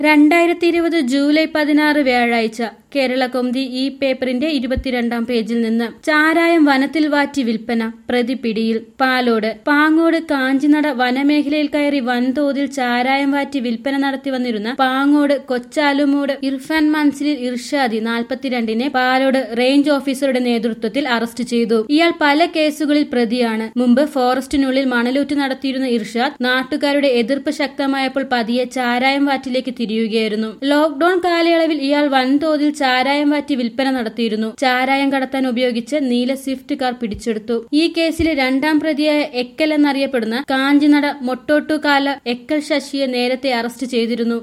രണ്ടായിരത്തി ഇരുപത് ജൂലൈ പതിനാറ് വ്യാഴാഴ്ച കേരള കൊന്തി ഈ പേപ്പറിന്റെ ഇരുപത്തിരണ്ടാം പേജിൽ നിന്ന് ചാരായം വനത്തിൽ വാറ്റി വിൽപ്പന പ്രതി പിടിയിൽ പാലോട് പാങ്ങോട് കാഞ്ചിനട വനമേഖലയിൽ കയറി വൻതോതിൽ ചാരായം വാറ്റി വിൽപ്പന നടത്തി വന്നിരുന്ന പാങ്ങോട് കൊച്ചാലുമൂട് ഇർഫാൻ മൻസിലിൽ ഇർഷാദി നാൽപ്പത്തിരണ്ടിനെ പാലോട് റേഞ്ച് ഓഫീസറുടെ നേതൃത്വത്തിൽ അറസ്റ്റ് ചെയ്തു ഇയാൾ പല കേസുകളിൽ പ്രതിയാണ് മുമ്പ് ഫോറസ്റ്റിനുള്ളിൽ മണലൂറ്റ് നടത്തിയിരുന്ന ഇർഷാദ് നാട്ടുകാരുടെ എതിർപ്പ് ശക്തമായപ്പോൾ പതിയെ ചാരായം വാറ്റിലേക്ക് തിരിയുകയായിരുന്നു ലോക്ഡൌൺ കാലയളവിൽ ഇയാൾ വൻതോതിൽ ചാരായം വാറ്റി വിൽപ്പന നടത്തിയിരുന്നു ചാരായം കടത്താൻ ഉപയോഗിച്ച് നീല സ്വിഫ്റ്റ് കാർ പിടിച്ചെടുത്തു ഈ കേസിലെ രണ്ടാം പ്രതിയായ എക്കൽ എന്നറിയപ്പെടുന്ന കാഞ്ചിനട മൊട്ടോട്ടുകാല എക്കൽ ശശിയെ നേരത്തെ അറസ്റ്റ് ചെയ്തിരുന്നു